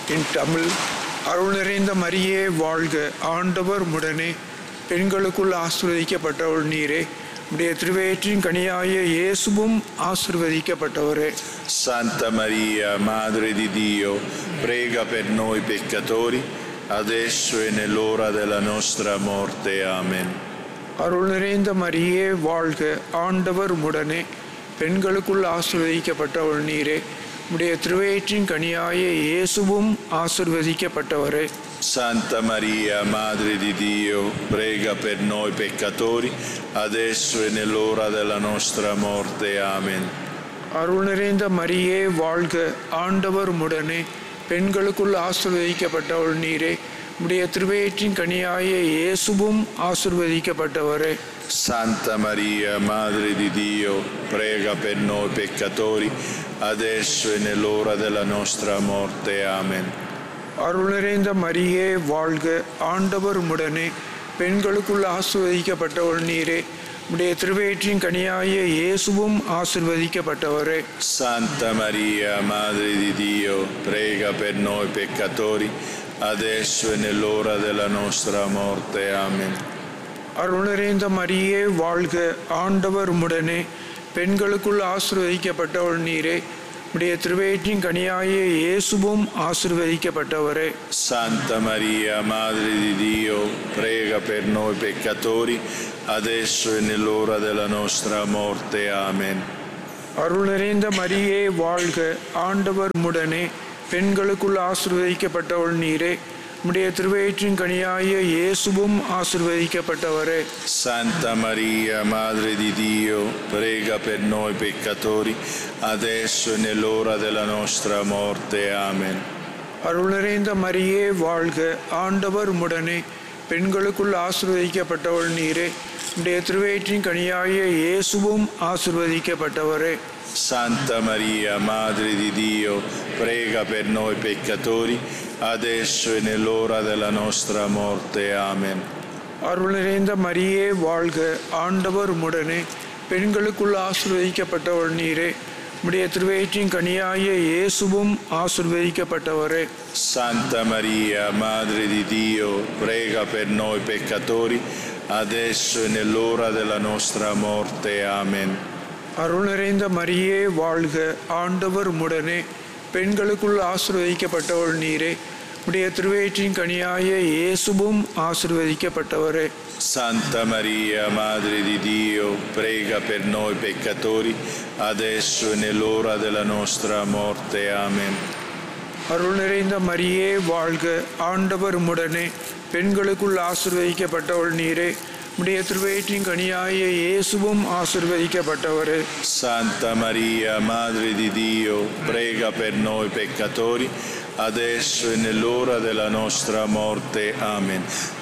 இன் தமிழ் அருள் நிறைந்த மரியே வாழ்க ஆண்டவர் முடனே பெண்களுக்குள் ஆசிர்வதிக்கப்பட்டவள் நீரே உடைய திருவயிற்றின் கனியாய இயேசுவும் ஆசிர்வதிக்கப்பட்டவரே Santa Maria, Madre di Dio, prega per noi peccatori, adesso e nell'ora della nostra morte. Amen. அருள் நிறைந்த மரியே வாழ்க ஆண்டவர் முடனே பெண்களுக்குள் ஆசிர்வதிக்கப்பட்டவள் நீரே உடைய திருவயிற்றின் கனியாய இயேசுவும் ஆசிர்வதிக்கப்பட்டவரே Santa Maria, Madre di Dio, prega per noi peccatori, adesso e nell'ora della nostra morte. Amen. அருள் நிறைந்த மரியே வாழ்க ஆண்டவர் முடனே பெண்களுக்குள் ஆசிர்வதிக்கப்பட்டவள் நீரே உடைய திருவயிற்றின் கனியாய இயேசுவும் ஆசிர்வதிக்கப்பட்டவரே Santa Maria, Madre di Dio, prega per noi peccatori, adesso e nell'ora della nostra morte. Amen. அருள் நிறைந்த மரியே வாழ்க ஆண்டவர் முடனே பெண்களுக்குள் ஆசிர்வதிக்கப்பட்டவள் நீரே உடைய திருவயிற்றின் கனியாய இயேசுவும் ஆசிர்வதிக்கப்பட்டவரே Santa Maria, Madre di Dio, prega per noi peccatori, adesso e nell'ora della nostra morte. Amen. அருள் நிறைந்த மரியே வாழ்க ஆண்டவர் முடனே பெண்களுக்குள் ஆசிர்வதிக்கப்பட்டவள் நீரே உடைய திருவயிற்றின் கனியாய இயேசுவும் ஆசிர்வதிக்கப்பட்டவரே Santa Maria, Madre di Dio, prega per noi peccatori, adesso e nell'ora della nostra morte. Amen. அருள் நிறைந்த மரியே வாழ்க ஆண்டவர் முடனே பெண்களுக்குள் ஆசிர்வதிக்கப்பட்டவள் நீரே உடைய திருவயிற்றின் கனியாய இயேசுவும் ஆசிர்வதிக்கப்பட்டவரே Santa Maria, Madre di Dio, prega per noi peccatori, adesso e nell'ora della nostra morte. Amen. அருள் நிறைந்த மரியே வாழ்க ஆண்டவர் முடனே பெண்களுக்குள் ஆசிர்வதிக்கப்பட்டவள் நீரே உடைய திருவயிற்றின் கனியாய இயேசுவும் ஆசிர்வதிக்கப்பட்டவரே Santa Maria, Madre di Dio, prega per noi peccatori, adesso e nell'ora della nostra morte. Amen. அருள் நிறைந்த மரியே வாழ்க ஆண்டவர் முடனே பெண்களுக்குள் ஆசிர்வதிக்கப்பட்டவள் நீரே உடைய திருவயிற்றின் கனியாய இயேசுவும் ஆசிர்வதிக்கப்பட்டவரே Santa Maria, Madre di Dio, prega per noi peccatori, adesso e nell'ora della nostra morte. Amen. அருள் நிறைந்த மரியே வாழ்க ஆண்டவர் முடனே பெண்களுக்குள் ஆசிர்வதிக்கப்பட்டவள் நீரே உடைய திருவயிற்றின் கனியாய இயேசுவும் ஆசிர்வதிக்கப்பட்டவரே Santa Maria, Madre di Dio, prega per noi peccatori, adesso e nell'ora della nostra morte. Amen. அருள் நிறைந்த மரியே வாழ்க ஆண்டவர் முடனே பெண்களுக்குள் ஆசிர்வதிக்கப்பட்டவள் நீரே உடைய திருவயிற்றின் கனியாய இயேசுவும் ஆசிர்வதிக்கப்பட்டவரே Santa Maria, Madre di Dio, prega per noi peccatori, adesso e nell'ora della nostra morte. Amen.